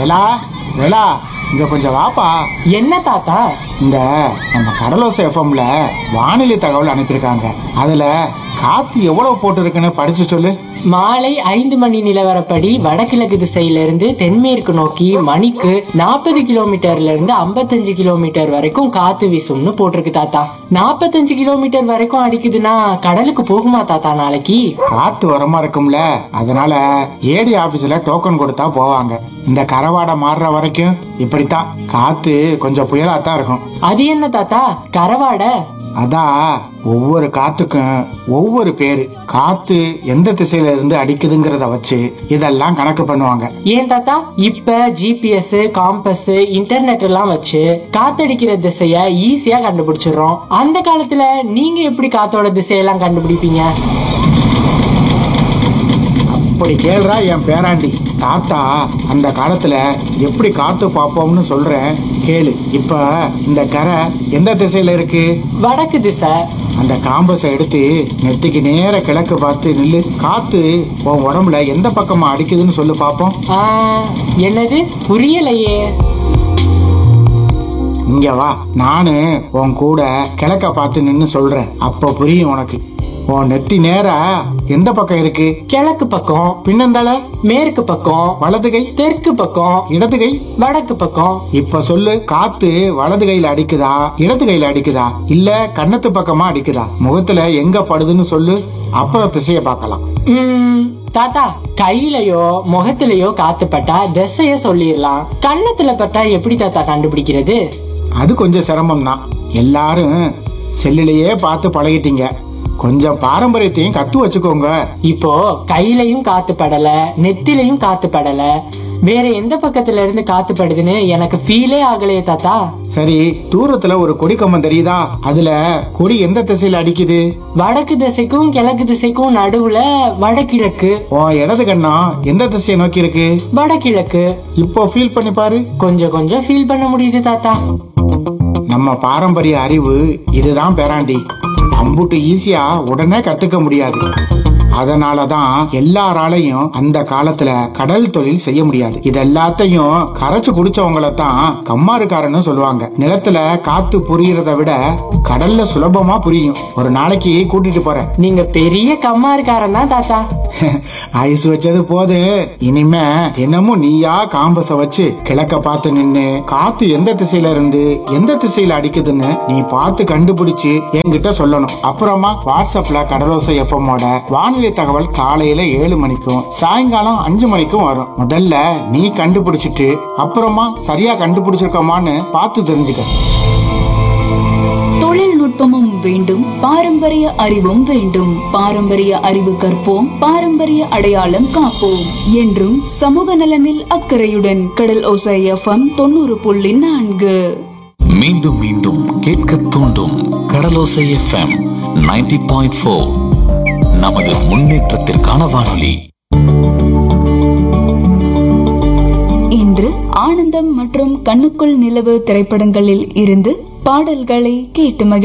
வேலா வேலா இங்க கொஞ்சம் வாப்பா என்ன தாத்தா இந்த நம்ம கடலோசை எஃப்எம்ல வானிலை தகவல் அனுப்பியிருக்காங்க அதுல காத்து எவ்வளவு போட்டிருக்குன்னு படிச்சு சொல்லு மாலை ஐந்து மணி நிலவரப்படி வடகிழக்கு திசையிலிருந்து தென்மேற்கு நோக்கி மணிக்கு நாற்பது கிலோமீட்டர்ல இருந்து ஐம்பத்தஞ்சு கிலோமீட்டர் வரைக்கும் காத்து வீசும்னு போட்டிருக்கு தாத்தா நாற்பத்தஞ்சு கிலோமீட்டர் வரைக்கும் அடிக்குதுன்னா கடலுக்கு போகுமா தாத்தா நாளைக்கு காத்து வரமா இருக்கும்ல அதனால ஏடி ஆபீஸ்ல டோக்கன் கொடுத்தா போவாங்க இந்த கரவாடை மாறுற வரைக்கும் இப்படித்தான் காத்து கொஞ்சம் புயலா தான் இருக்கும் அது என்ன தாத்தா கரவாடை அதான் ஒவ்வொரு காத்துக்கும் ஒவ்வொரு பேரு காத்து எந்த திசையில இருந்து அடிக்குதுங்கிறத வச்சு இதெல்லாம் கணக்கு பண்ணுவாங்க ஏன் தாத்தா இப்ப ஜிபிஎஸ் காம்பஸ் இன்டர்நெட் எல்லாம் வச்சு காத்தடிக்கிற திசைய ஈஸியா கண்டுபிடிச்சிடுறோம் அந்த காலத்துல நீங்க எப்படி காத்தோட திசையெல்லாம் கண்டுபிடிப்பீங்க இப்படி கேள்றா என் பேராண்டி தாத்தா அந்த காலத்துல எப்படி காத்து பார்ப்போம்னு சொல்றேன் கேளு இப்ப இந்த கரை எந்த திசையில இருக்கு வடக்கு திசை அந்த காம்பஸை எடுத்து நெத்திக்கு நேர கிழக்கு பார்த்து நில்லு காத்து உன் உடம்புல எந்த பக்கமா அடிக்குதுன்னு சொல்லு பார்ப்போம் ஆ, என்னது புரியலையே இங்க வா நானு உன் கூட கிழக்க பார்த்து நின்னு சொல்றேன் அப்போ புரியும் உனக்கு உன் நெத்தி நேரா எந்த பக்கம் இருக்கு கிழக்கு பக்கம் பின்னந்தால மேற்கு பக்கம் வலது கை தெற்கு பக்கம் இடது கை வடக்கு பக்கம் இப்ப சொல்லு காத்து வலது கையில அடிக்குதா இடது கையில அடிக்குதா இல்ல கன்னத்து பக்கமா அடிக்குதா முகத்துல எங்க படுதுன்னு சொல்லு அப்புறம் திசைய பார்க்கலாம் ம், தாத்தா கையிலயோ முகத்திலயோ காத்து பட்டா திசைய சொல்லிடலாம் கன்னத்துல பட்டா எப்படி தாத்தா கண்டுபிடிக்கிறது அது கொஞ்சம் சிரமம் தான் எல்லாரும் செல்லுலயே பார்த்து பழகிட்டீங்க கொஞ்சம் பாரம்பரியத்தையும் கத்து வச்சுக்கோங்க இப்போ கையிலயும் காத்து படல நெத்திலையும் காத்து படல வேற எந்த பக்கத்துல இருந்து காத்து படுதுன்னு எனக்கு ஃபீலே ஆகலையே தாத்தா சரி தூரத்துல ஒரு கொடி கம்பம் தெரியுதா அதுல கொடி எந்த திசையில அடிக்குது வடக்கு திசைக்கும் கிழக்கு திசைக்கும் நடுவுல வடகிழக்கு உன் இடது கண்ணா எந்த திசையை நோக்கி இருக்கு வடகிழக்கு இப்போ ஃபீல் பண்ணி பாரு கொஞ்சம் கொஞ்சம் ஃபீல் பண்ண முடியுது தாத்தா நம்ம பாரம்பரிய அறிவு இதுதான் பேராண்டி அம்புட்டு ஈஸியா உடனே கத்துக்க முடியாது அதனால தான் எல்லாராலையும் அந்த காலத்துல கடல் தொழில் செய்ய முடியாது இது எல்லாத்தையும் கரைச்சு குடிச்சவங்கள தான் கம்மாருக்காரன்னு சொல்லுவாங்க நிலத்துல காத்து புரியறத விட கடல்ல சுலபமா புரியும் ஒரு நாளைக்கு கூட்டிட்டு போறேன் நீங்க பெரிய கம்மாருக்காரன் தான் தாத்தா ஐஸ் வச்சது போது இனிமே தினமும் நீயா காம்பஸ வச்சு கிழக்க பார்த்து நின்னு காத்து எந்த திசையில இருந்து எந்த திசையில அடிக்குதுன்னு நீ பார்த்து கண்டுபிடிச்சு என்கிட்ட சொல்லணும் அப்புறமா வாட்ஸ்அப்ல கடலோசை எஃப்எம்மோட வானிலை தகவல் காலையில ஏழு மணிக்கும் சாயங்காலம் அஞ்சு மணிக்கும் வரும் முதல்ல நீ கண்டுபிடிச்சிட்டு அப்புறமா சரியா கண்டுபிடிச்சிருக்கோமான்னு பார்த்து தெரிஞ்சுக்க தொழில்நுட்பமும் வேண்டும் பாரம்பரிய அறிவும் வேண்டும் பாரம்பரிய அறிவு கற்போம் பாரம்பரிய அடையாளம் காப்போம் என்றும் சமூக நலனில் அக்கறையுடன் கடல் ஓசை எஃப்எம் தொண்ணூறு புள்ளி நான்கு மீண்டும் மீண்டும் கேட்க தூண்டும் கடலோசை எஃப்எம் 90.4 பாயிண்ட் ஃபோர் நமது முன்னேற்றத்திற்கான வானொலி இன்று ஆனந்தம் மற்றும் கண்ணுக்குள் நிலவு திரைப்படங்களில் இருந்து பாடல்களை கேட்டு மகிழ